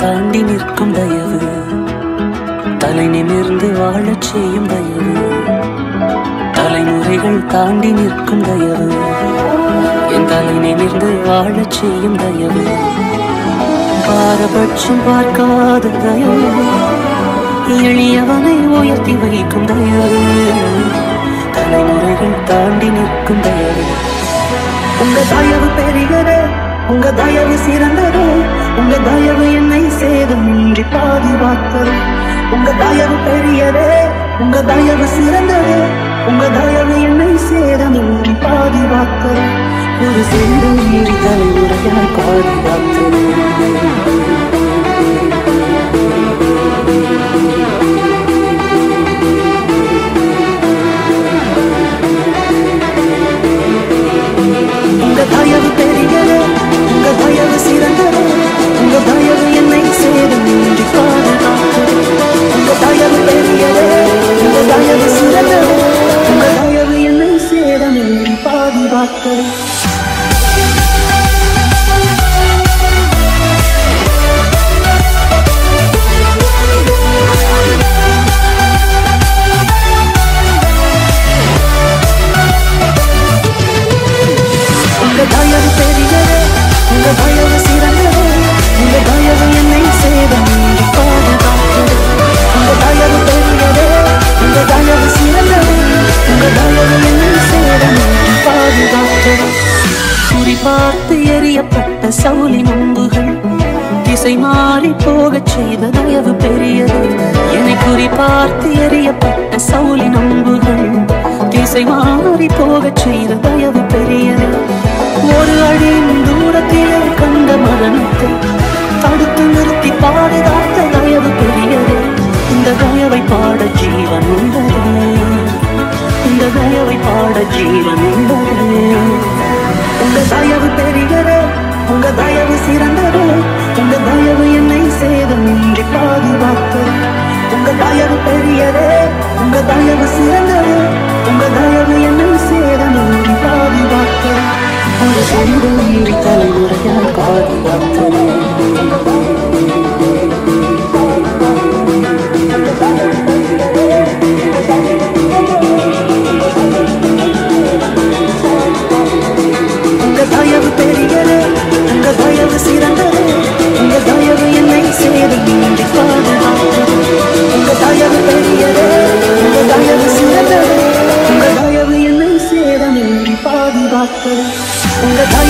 தாண்டி நிற்கும் தயவு தலை நிமிர்ந்து வாழச் செய்யும் தயவு தலைமுறைகள் தாண்டி நிற்கும் தயவு என் தலை நிமிர்ந்து வாழச் செய்யும் தயவு பாரபட்சம் பார்க்காத தயவு எளியவனை உயர்த்தி வைக்கும் தயவு தலைமுறைகள் தாண்டி நிற்கும் தயவு உங்க தயவு பெரியது உங்க தயவு சிறந்தது உங்க தயவு என்னை சேதமின்றி பாதுகாத்தது உங்க தயவு பெரியது உங்க தயவு சிறந்தது உங்க தயவு என்னை சேதமின்றி பாதுகாத்தது ஒரு சேத மீறி தலைமுறையாய் பாதுகாத்தது உங்க தயவு பெரியது உங்க தயவு சிறந்தது உங்க தயவு என்னை சேதமின்றி பாதுகாத்தது உங்க தயவு பெரியது உங்க தயவு சிறந்தது உங்க தயவு என்னை சேதமின்றி பாதுகாத்தது உங்க தயவு பெரியது உங்க தயவு சிறந்தது உங்க தயவு என்னை சேதமின்றி பாதுகாத்தது உங்க தயவு பெரியது உங்க தயவு சிறந்தது உங்க தயவு என்னை சேதமின்றி பாதுகாத்தது குறிபார்த்து எரியப்பட்ட சவுளி நம்புகள் திசை மாறி போகச் செய்த தயவு பெரியது என்னை குறிபார்த்து எரியப்பட்ட சவுளி நம்புகள் திசை மாறி போகச் செய்த தயவு பெரியது ஒரு அடியின் தூரத்திலே கண்ட மரணத்தை தடுத்து நிறுத்தி பாதுகாத்த தயவு பெரியது இந்த தயவை பாட ஜீவன் உண்டது இந்த தயவை பாட ஜீவன் உண்டது உங்க தயவு பெரியது உங்க தயவு சிறந்தது உங்க தயவு என்னை சேதமின்றி பாதுகாத்தது உங்க தயவு பெரியது உங்க தயவு சிறந்தது உங்க தயவு என்னை சேதமின்றி பாதுகாத்தது ஒரு செய்த மீறி தலைமுறையால் பாதுகாத்தது உங்க தயவு பெரியது உங்க தயவு சிறந்தது உங்க தயவு என்னை சேதமின்றி பாதுகாத்தது உங்க தயவு பெரியது உங்க தயவு சிறந்தது உங்க தயவு என்னை சேதமின்றி பாதுகாத்தது உங்க